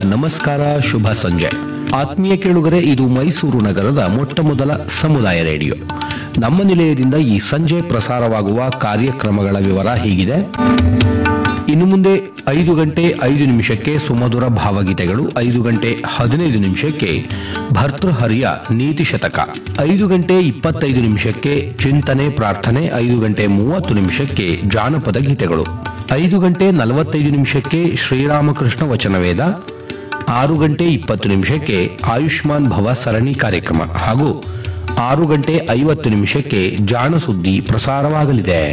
ನಮಸ್ಕಾರ ಶುಭ ಸಂಜೆ ಆತ್ಮೀಯ ಕೇಳುಗರೆ ಇದು ಮೈಸೂರು ನಗರದ ಮೊಟ್ಟ ಮೊದಲ ಸಮುದಾಯ ರೇಡಿಯೋ ನಮ್ಮ ನಿಲಯದಿಂದ ಈ ಸಂಜೆ ಪ್ರಸಾರವಾಗುವ ಕಾರ್ಯಕ್ರಮಗಳ ವಿವರ ಹೀಗಿದೆ ಇನ್ನು ಮುಂದೆ ಐದು ಗಂಟೆ ಐದು ನಿಮಿಷಕ್ಕೆ ಸುಮಧುರ ಭಾವಗೀತೆಗಳು ಐದು ಗಂಟೆ ಹದಿನೈದು ನಿಮಿಷಕ್ಕೆ ಭರ್ತೃಹರಿಯ ನೀತಿ ಶತಕ ಐದು ಗಂಟೆ ಇಪ್ಪತ್ತೈದು ನಿಮಿಷಕ್ಕೆ ಚಿಂತನೆ ಪ್ರಾರ್ಥನೆ ಐದು ಗಂಟೆ ಮೂವತ್ತು ನಿಮಿಷಕ್ಕೆ ಜಾನಪದ ಗೀತೆಗಳು ಐದು ಗಂಟೆ ನಲವತ್ತೈದು ನಿಮಿಷಕ್ಕೆ ಶ್ರೀರಾಮಕೃಷ್ಣ ವಚನವೇದ ಆರು ಗಂಟೆ ಇಪ್ಪತ್ತು ನಿಮಿಷಕ್ಕೆ ಆಯುಷ್ಮಾನ್ ಭವ ಸರಣಿ ಕಾರ್ಯಕ್ರಮ ಹಾಗೂ ಆರು ಗಂಟೆ ಐವತ್ತು ನಿಮಿಷಕ್ಕೆ ಜಾಣ ಸುದ್ದಿ ಪ್ರಸಾರವಾಗಲಿದೆ